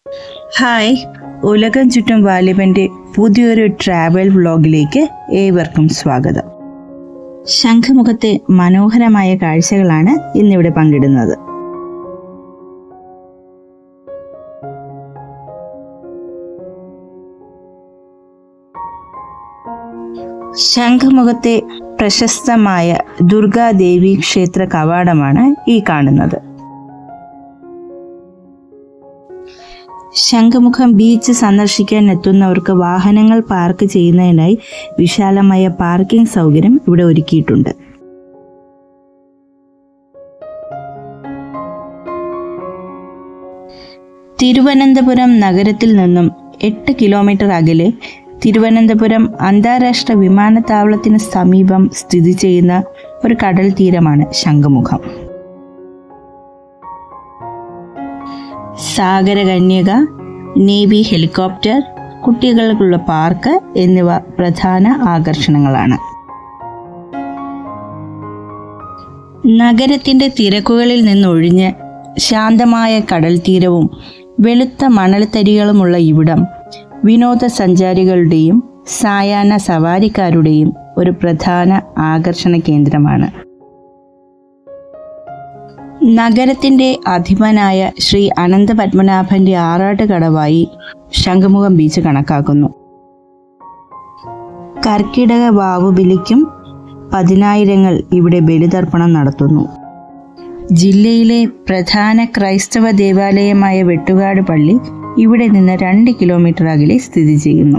hi ഉലകം ചുറ്റും വാലിബന്റെ പുതിയൊരു ട്രാവൽ വ്ലോഗിലേക്ക് ഏവർക്കും സ്വാഗതം ശംഖുമുഖത്തെ മനോഹരമായ കാഴ്ചകളാണ് ഇന്നിവിടെ പങ്കിടുന്നത് ശംഖുമുഖത്തെ പ്രശസ്തമായ ദുർഗാദേവി ക്ഷേത്ര കവാടമാണ് ഈ കാണുന്നത് ശംഖുമുഖം ബീച്ച് സന്ദർശിക്കാൻ എത്തുന്നവർക്ക് വാഹനങ്ങൾ പാർക്ക് ചെയ്യുന്നതിനായി വിശാലമായ പാർക്കിംഗ് സൗകര്യം ഇവിടെ ഒരുക്കിയിട്ടുണ്ട് തിരുവനന്തപുരം നഗരത്തിൽ നിന്നും എട്ട് കിലോമീറ്റർ അകലെ തിരുവനന്തപുരം അന്താരാഷ്ട്ര വിമാനത്താവളത്തിന് സമീപം സ്ഥിതി ചെയ്യുന്ന ഒരു കടൽ തീരമാണ് ശംഖുമുഖം സാഗരകന്യക നേവി ഹെലികോപ്റ്റർ കുട്ടികൾക്കുള്ള പാർക്ക് എന്നിവ പ്രധാന ആകർഷണങ്ങളാണ് നഗരത്തിന്റെ തിരക്കുകളിൽ നിന്നൊഴിഞ്ഞ് ശാന്തമായ കടൽ തീരവും വെളുത്ത മണൽത്തരികളുമുള്ള ഇവിടം വിനോദസഞ്ചാരികളുടെയും സായാഹ്ന സവാരിക്കാരുടെയും ഒരു പ്രധാന ആകർഷണ കേന്ദ്രമാണ് നഗരത്തിന്റെ അധിപനായ ശ്രീ അനന്ത പത്മനാഭന്റെ ആറാട്ട് കടവായി ശംഖുമുഖം ബീച്ച് കണക്കാക്കുന്നു കർക്കിടക വാവുബലിക്കും പതിനായിരങ്ങൾ ഇവിടെ ബലിതർപ്പണം നടത്തുന്നു ജില്ലയിലെ പ്രധാന ക്രൈസ്തവ ദേവാലയമായ വെട്ടുകാട് പള്ളി ഇവിടെ നിന്ന് രണ്ട് കിലോമീറ്റർ അകലെ സ്ഥിതി ചെയ്യുന്നു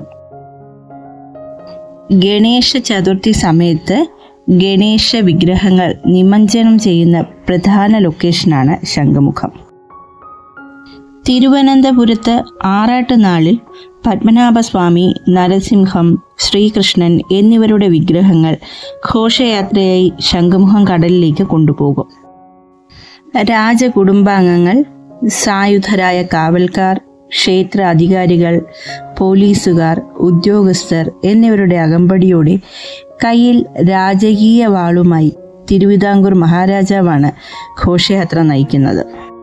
ഗണേശ ചതുർത്ഥി സമയത്ത് ഗണേശ വിഗ്രഹങ്ങൾ നിമജ്ജനം ചെയ്യുന്ന പ്രധാന ലൊക്കേഷനാണ് ശംഖുമുഖം തിരുവനന്തപുരത്ത് ആറാട്ട് നാളിൽ പത്മനാഭസ്വാമി നരസിംഹം ശ്രീകൃഷ്ണൻ എന്നിവരുടെ വിഗ്രഹങ്ങൾ ഘോഷയാത്രയായി ശംഖുമുഖം കടലിലേക്ക് കൊണ്ടുപോകും രാജകുടുംബാംഗങ്ങൾ സായുധരായ കാവൽക്കാർ ക്ഷേത്ര അധികാരികൾ പോലീസുകാർ ഉദ്യോഗസ്ഥർ എന്നിവരുടെ അകമ്പടിയോടെ കയ്യിൽ രാജകീയ വാളുമായി തിരുവിതാംകൂർ മഹാരാജാവാണ് ഘോഷയാത്ര നയിക്കുന്നത്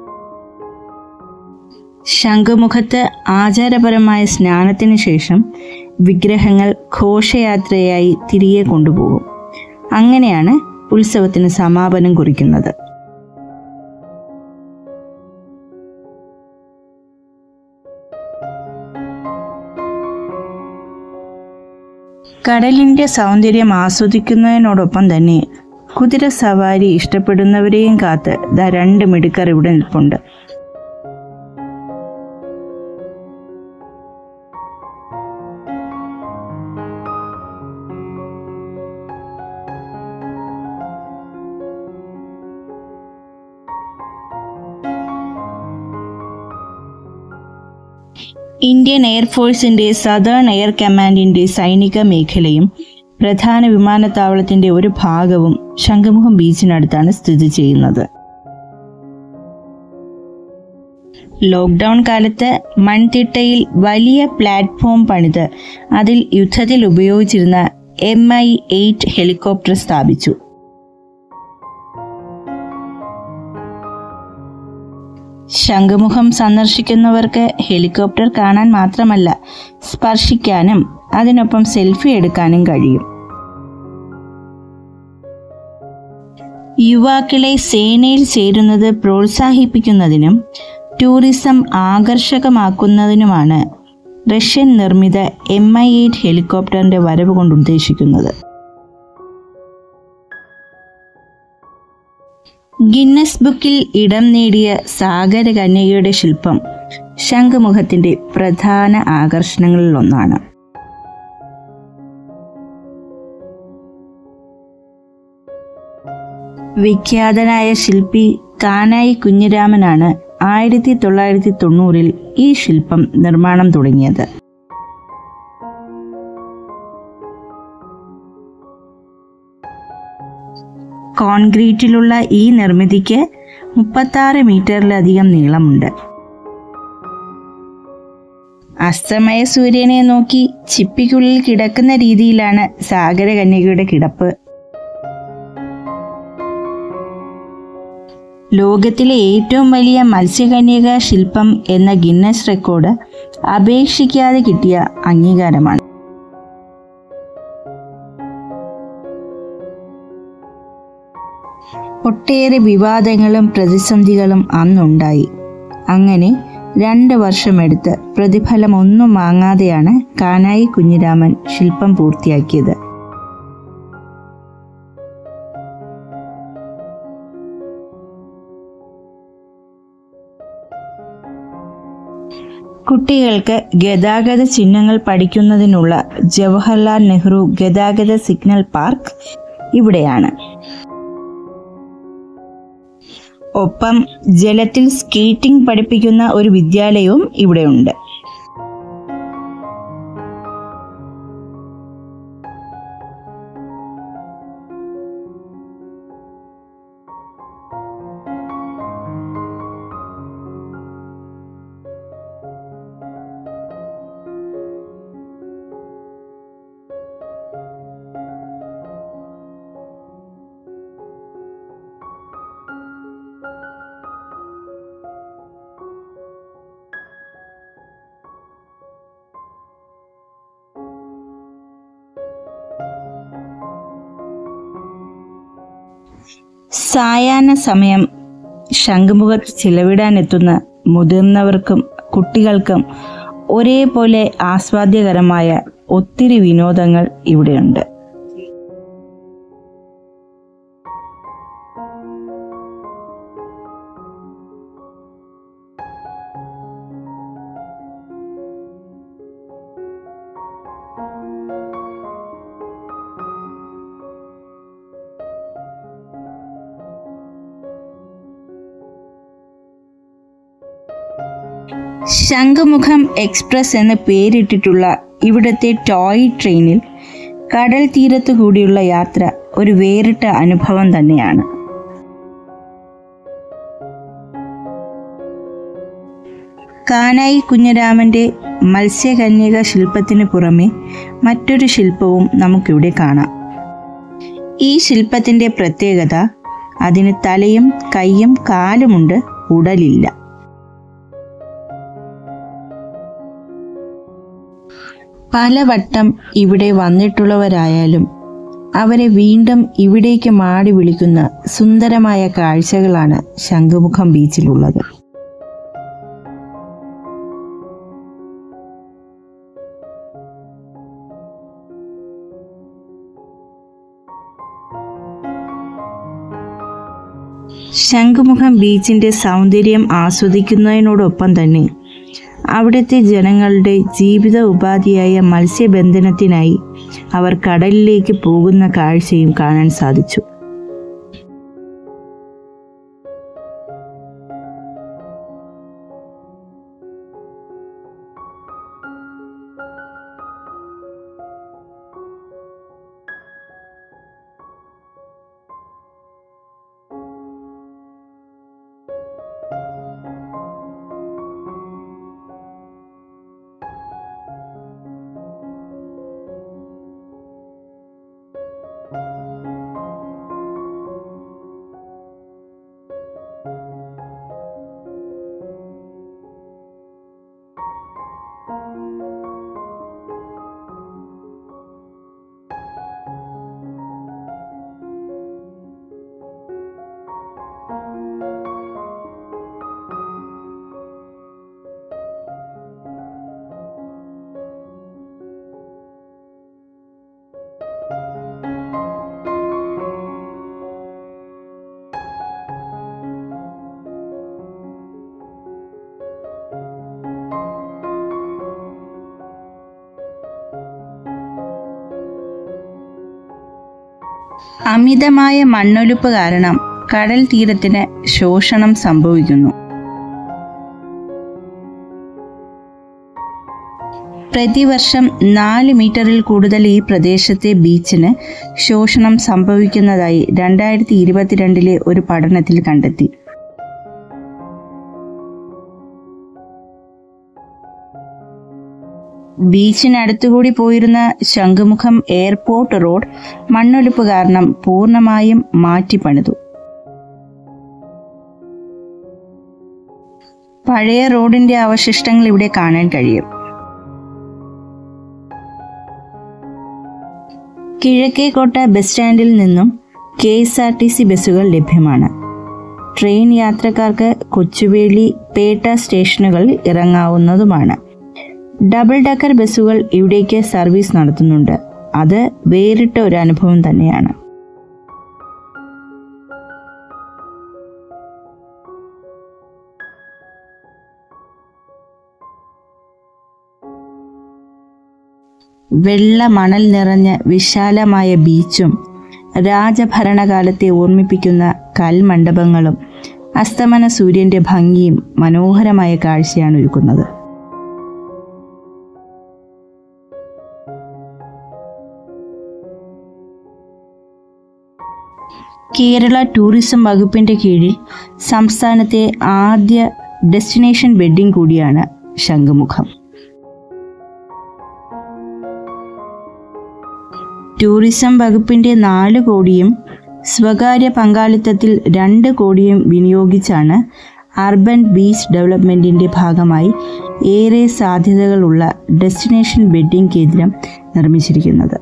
ശംഖുമുഖത്ത് ആചാരപരമായ സ്നാനത്തിന് ശേഷം വിഗ്രഹങ്ങൾ ഘോഷയാത്രയായി തിരികെ കൊണ്ടുപോകും അങ്ങനെയാണ് ഉത്സവത്തിന് സമാപനം കുറിക്കുന്നത് കടലിന്റെ സൗന്ദര്യം ആസ്വദിക്കുന്നതിനോടൊപ്പം തന്നെ കുതിര സവാരി ഇഷ്ടപ്പെടുന്നവരെയും കാത്ത് ദാ രണ്ട് മിടുക്കർ ഇവിടെ നിൽപ്പുണ്ട് ഇന്ത്യൻ എയർഫോഴ്സിന്റെ സദേൺ എയർ കമാൻഡിന്റെ സൈനിക മേഖലയും പ്രധാന വിമാനത്താവളത്തിന്റെ ഒരു ഭാഗവും ശംഖുമുഖം ബീച്ചിനടുത്താണ് സ്ഥിതി ചെയ്യുന്നത് ലോക്ക്ഡൗൺ കാലത്ത് മൺതിട്ടയിൽ വലിയ പ്ലാറ്റ്ഫോം പണിത് അതിൽ യുദ്ധത്തിൽ ഉപയോഗിച്ചിരുന്ന എം ഐ എയ്റ്റ് ഹെലികോപ്റ്റർ സ്ഥാപിച്ചു ശംഖുമുഖം സന്ദർശിക്കുന്നവർക്ക് ഹെലികോപ്റ്റർ കാണാൻ മാത്രമല്ല സ്പർശിക്കാനും അതിനൊപ്പം സെൽഫി എടുക്കാനും കഴിയും യുവാക്കളെ സേനയിൽ ചേരുന്നത് പ്രോത്സാഹിപ്പിക്കുന്നതിനും ടൂറിസം ആകർഷകമാക്കുന്നതിനുമാണ് റഷ്യൻ നിർമ്മിത എം ഐ എയ്റ്റ് ഹെലികോപ്റ്ററിന്റെ വരവ് കൊണ്ട് ഉദ്ദേശിക്കുന്നത് ഗിന്നസ് ബുക്കിൽ ഇടം നേടിയ സാഗര കന്യകയുടെ ശില്പം ശംഖുമുഖത്തിന്റെ പ്രധാന ആകർഷണങ്ങളിൽ ഒന്നാണ് വിഖ്യാതനായ ശില്പി കാനായി കുഞ്ഞിരാമനാണ് ആയിരത്തി തൊള്ളായിരത്തി തൊണ്ണൂറിൽ ഈ ശില്പം നിർമ്മാണം തുടങ്ങിയത് കോൺക്രീറ്റിലുള്ള ഈ നിർമ്മിതിക്ക് മുപ്പത്താറ് മീറ്ററിലധികം നീളമുണ്ട് അസ്തമയ സൂര്യനെ നോക്കി ചിപ്പിക്കുള്ളിൽ കിടക്കുന്ന രീതിയിലാണ് സാഗരകന്യകയുടെ കിടപ്പ് ലോകത്തിലെ ഏറ്റവും വലിയ മത്സ്യകന്യക ശില്പം എന്ന ഗിന്നസ് റെക്കോർഡ് അപേക്ഷിക്കാതെ കിട്ടിയ അംഗീകാരമാണ് ഒട്ടേറെ വിവാദങ്ങളും പ്രതിസന്ധികളും അന്നുണ്ടായി അങ്ങനെ രണ്ട് വർഷമെടുത്ത് പ്രതിഫലമൊന്നും വാങ്ങാതെയാണ് കാനായി കുഞ്ഞിരാമൻ ശില്പം പൂർത്തിയാക്കിയത് കുട്ടികൾക്ക് ഗതാഗത ചിഹ്നങ്ങൾ പഠിക്കുന്നതിനുള്ള ജവഹർലാൽ നെഹ്റു ഗതാഗത സിഗ്നൽ പാർക്ക് ഇവിടെയാണ് ഒപ്പം ജലത്തിൽ സ്കേറ്റിംഗ് പഠിപ്പിക്കുന്ന ഒരു വിദ്യാലയവും ഇവിടെയുണ്ട് സായാഹ്ന സമയം ശംഖുമുഖത്ത് ചിലവിടാനെത്തുന്ന മുതിർന്നവർക്കും കുട്ടികൾക്കും ഒരേപോലെ ആസ്വാദ്യകരമായ ഒത്തിരി വിനോദങ്ങൾ ഇവിടെയുണ്ട് ശംഖുമുഖം എക്സ്പ്രസ് എന്ന് പേരിട്ടിട്ടുള്ള ഇവിടുത്തെ ടോയ് ട്രെയിനിൽ കടൽ തീരത്തു കൂടിയുള്ള യാത്ര ഒരു വേറിട്ട അനുഭവം തന്നെയാണ് കാനായി കുഞ്ഞരാമന്റെ മത്സ്യകന്യക ശില്പത്തിന് പുറമെ മറ്റൊരു ശില്പവും നമുക്കിവിടെ കാണാം ഈ ശില്പത്തിന്റെ പ്രത്യേകത അതിന് തലയും കൈയും കാലുമുണ്ട് ഉടലില്ല പലവട്ടം ഇവിടെ വന്നിട്ടുള്ളവരായാലും അവരെ വീണ്ടും ഇവിടേക്ക് മാടി വിളിക്കുന്ന സുന്ദരമായ കാഴ്ചകളാണ് ശംഖുമുഖം ബീച്ചിലുള്ളത് ശംഖുമുഖം ബീച്ചിന്റെ സൗന്ദര്യം ആസ്വദിക്കുന്നതിനോടൊപ്പം തന്നെ അവിടുത്തെ ജനങ്ങളുടെ ജീവിത ഉപാധിയായ മത്സ്യബന്ധനത്തിനായി അവർ കടലിലേക്ക് പോകുന്ന കാഴ്ചയും കാണാൻ സാധിച്ചു അമിതമായ മണ്ണൊലിപ്പ് കാരണം കടൽ തീരത്തിന് ശോഷണം സംഭവിക്കുന്നു പ്രതിവർഷം നാല് മീറ്ററിൽ കൂടുതൽ ഈ പ്രദേശത്തെ ബീച്ചിന് ശോഷണം സംഭവിക്കുന്നതായി രണ്ടായിരത്തി ഇരുപത്തിരണ്ടിലെ ഒരു പഠനത്തിൽ കണ്ടെത്തി ബീച്ചിനടുത്തുകൂടി പോയിരുന്ന ശംഖുമുഖം എയർപോർട്ട് റോഡ് മണ്ണൊലിപ്പ് കാരണം പൂർണ്ണമായും മാറ്റിപ്പണിതു പഴയ റോഡിന്റെ അവശിഷ്ടങ്ങൾ ഇവിടെ കാണാൻ കഴിയും കിഴക്കേക്കോട്ട ബസ് സ്റ്റാൻഡിൽ നിന്നും K S R T C ബസ്സുകൾ ലഭ്യമാണ് ട്രെയിൻ യാത്രക്കാർക്ക് കൊച്ചുവേളി പേട്ട സ്റ്റേഷനുകളിൽ ഇറങ്ങാവുന്നതുമാണ് ഡബിൾ ഡക്കർ ബസ്സുകൾ ഇവിടേക്ക് സർവീസ് നടത്തുന്നുണ്ട് അത് വേറിട്ട ഒരു അനുഭവം തന്നെയാണ് വെള്ള മണൽ നിറഞ്ഞ വിശാലമായ ബീച്ചും രാജഭരണകാലത്തെ ഓർമ്മിപ്പിക്കുന്ന കൽമണ്ഡപങ്ങളും അസ്തമന സൂര്യന്റെ ഭംഗിയും മനോഹരമായ കാഴ്ചയാണ് ഒരുക്കുന്നത് കേരള ടൂറിസം വകുപ്പിന്റെ കീഴിൽ സംസ്ഥാനത്തെ ആദ്യ ഡെസ്റ്റിനേഷൻ വെഡ്ഡിംഗ് കൂടിയാണ് ശംഖുമുഖം ടൂറിസം വകുപ്പിന്റെ നാല് കോടിയും സ്വകാര്യ പങ്കാളിത്തത്തിൽ രണ്ട് കോടിയും വിനിയോഗിച്ചാണ് അർബൻ ബീച്ച് ഡെവലപ്മെന്റിന്റെ ഭാഗമായി ഏറെ സാധ്യതകളുള്ള ഡെസ്റ്റിനേഷൻ വെഡ്ഡിംഗ് കേന്ദ്രം നിർമ്മിച്ചിരിക്കുന്നത്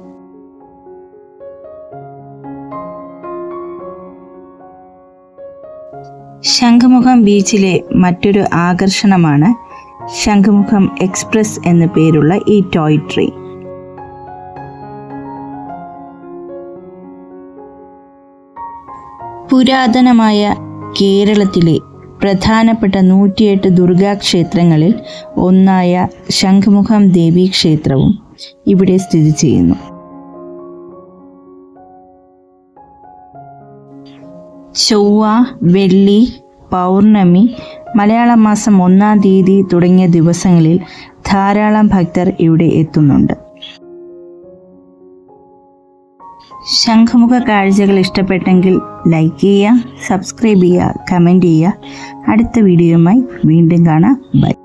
ശംഖുമുഖം ബീച്ചിലെ മറ്റൊരു ആകർഷണമാണ് ശംഖുമുഖം എക്സ്പ്രസ് എന്ന പേരുള്ള ഈ ടോയ് ട്രെയിൻ പുരാതനമായ കേരളത്തിലെ പ്രധാനപ്പെട്ട നൂറ്റിയെട്ട് ദുർഗാക്ഷേത്രങ്ങളിൽ ഒന്നായ ശംഖുമുഖം ദേവീ ക്ഷേത്രവും ഇവിടെ സ്ഥിതി ചെയ്യുന്നു ചൊവ്വ വെള്ളി പൗർണമി മലയാള മാസം ഒന്നാം തീയതി തുടങ്ങിയ ദിവസങ്ങളിൽ ധാരാളം ഭക്തർ ഇവിടെ എത്തുന്നുണ്ട് ശംഖുമുഖ കാഴ്ചകൾ ഇഷ്ടപ്പെട്ടെങ്കിൽ ലൈക്ക് ചെയ്യുക സബ്സ്ക്രൈബ് ചെയ്യുക കമൻറ്റ് ചെയ്യുക അടുത്ത വീഡിയോയുമായി വീണ്ടും കാണാം ബൈ